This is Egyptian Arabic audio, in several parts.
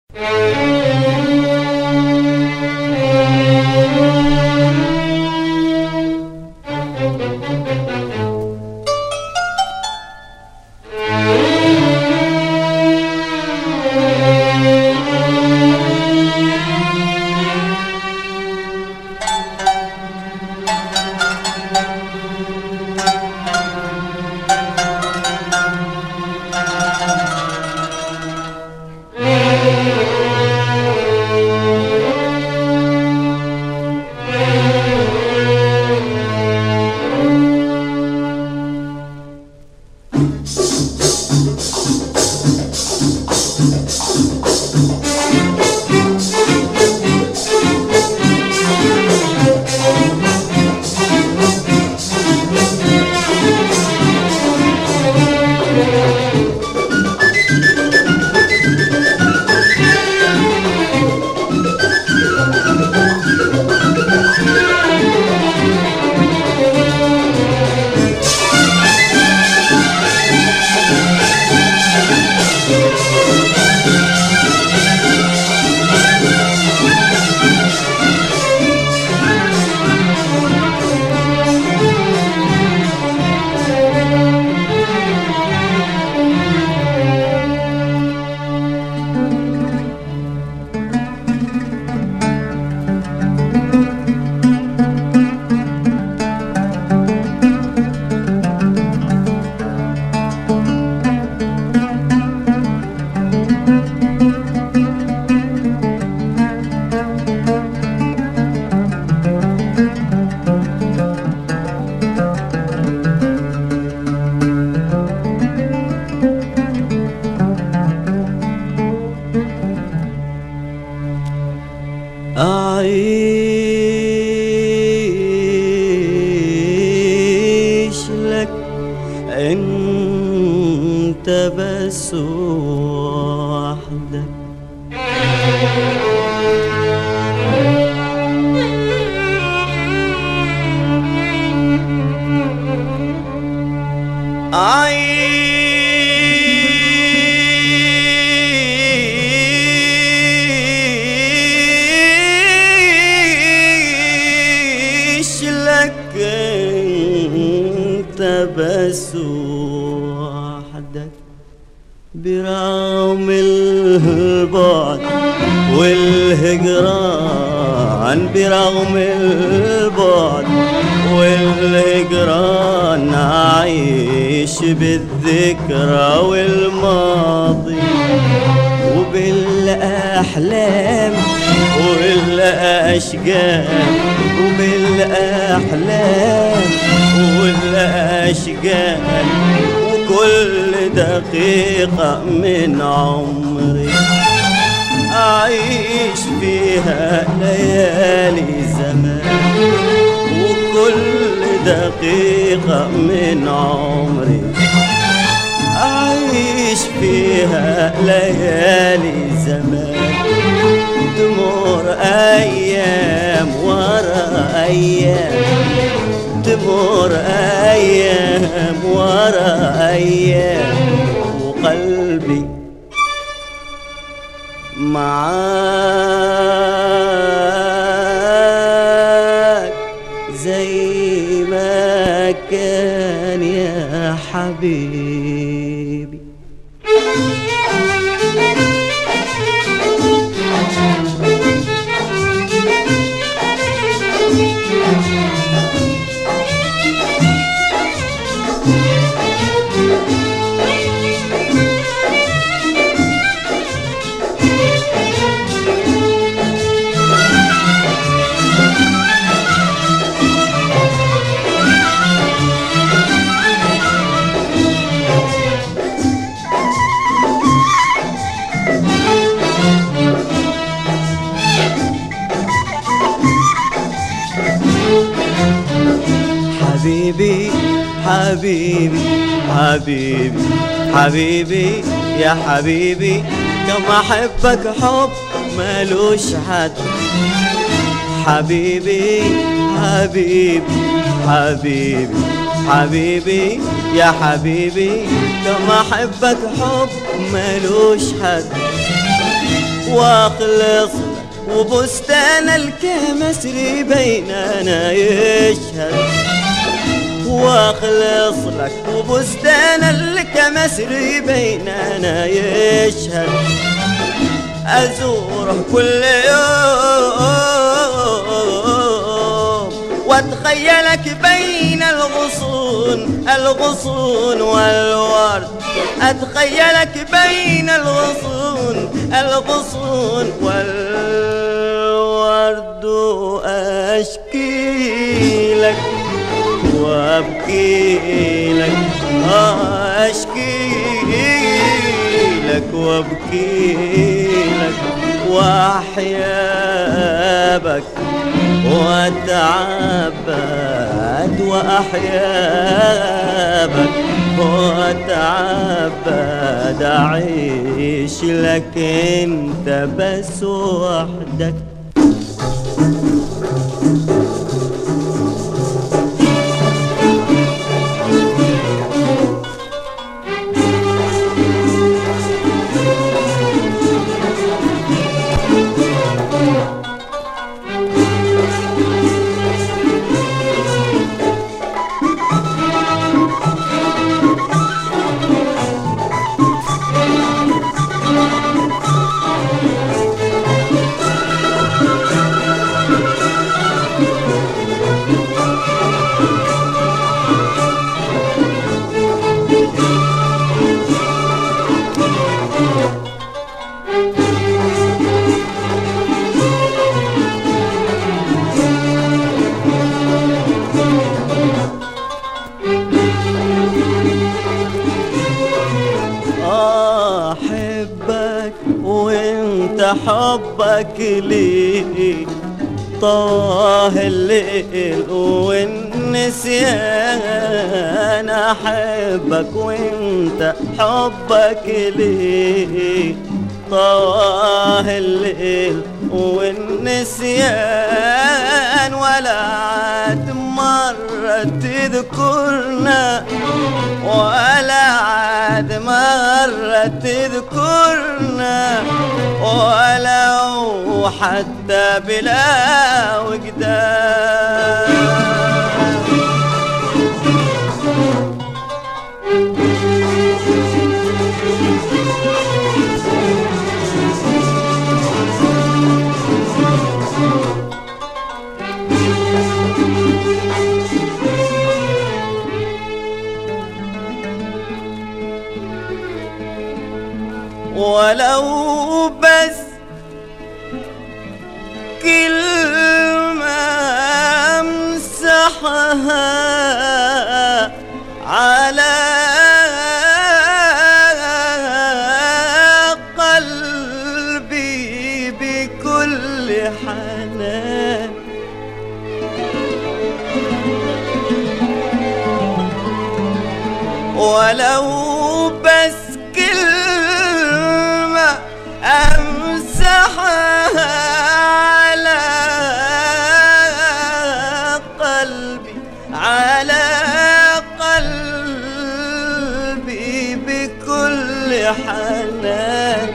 أعيش لك أنت بس وحدك أعيش لك أنت بس وحدك برغم البعد والهجران برغم البعد والهجران عايش بالذكرى والماضي وبالأحلام والأشجار وبالأحلام والأشجار وكل دقيقة من عمري أعيش فيها ليالي زمان وكل دقيقة من عمري أعيش فيها ليالي زمان تمر أيام ورا أيام تمر أيام ورا أيام وقلبي معاك زي ما كان يا حبيبي حبيبي حبيبي حبيبي حبيبي يا حبيبي كم احبك حب ملوش حد حبيبي حبيبي حبيبي حبيبي يا حبيبي كم احبك حب ملوش حد واخلص لك وبستان الكمسري بيننا يشهد واخلص لك وبستان الكمسري بيننا يشهد ازوره كل يوم واتخيلك بين الغصون الغصون والورد اتخيلك بين الغصون الغصون والورد واشكي لك وابكي لك اشكي لك وابكي لك واحيا بك واتعبد واحيا بك واتعبد اعيش لك انت بس وحدك احبك وانت حبك لي طاه الليل والنسيان احبك وانت حبك لي طاه الليل والنسيان ولا عاد مرة تذكرنا ولا عاد مرة تذكرنا ولو حتى بلا وجدان ولو بس كلمة امسحها على قلبي بكل حنان ولو بس كلمة أمسحها على قلبي على قلبي بكل حنان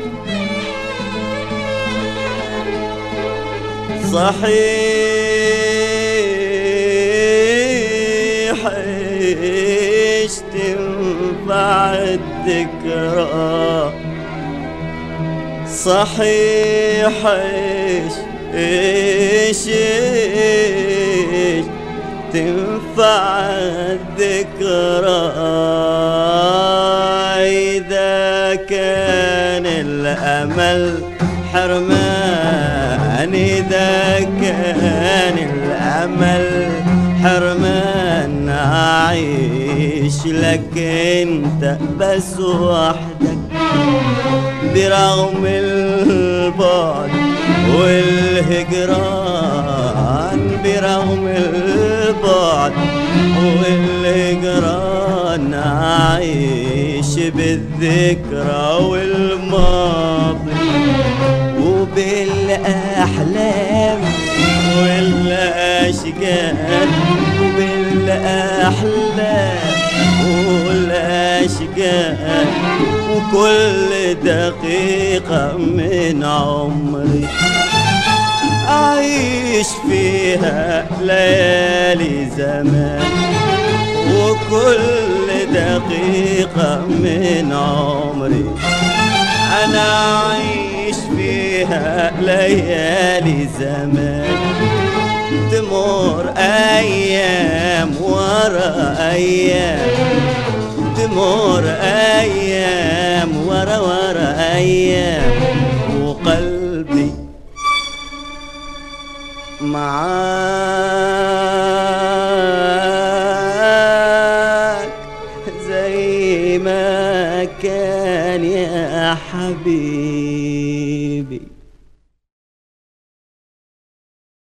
صحيح ايش تنفع الذكرى صحيح ايش ايش ايش تنفع الذكرى إذا كان الأمل حرمان إذا كان الأمل حرمان أعيش لك أنت بس وحدك برغم البعد والهجران برغم البعد والهجران أعيش بالذكرى والماضي وبالأحلام والأشجار وبالأحلام والأشجار وكل دقيقة من عمري أعيش فيها ليالي زمان وكل دقيقة من عمري أنا أعيش فيها ليالي زمان تمر أيام ورا أيام تمر أيام ورا ورا أيام وقلبي معاك زي ما كان يا حبيبي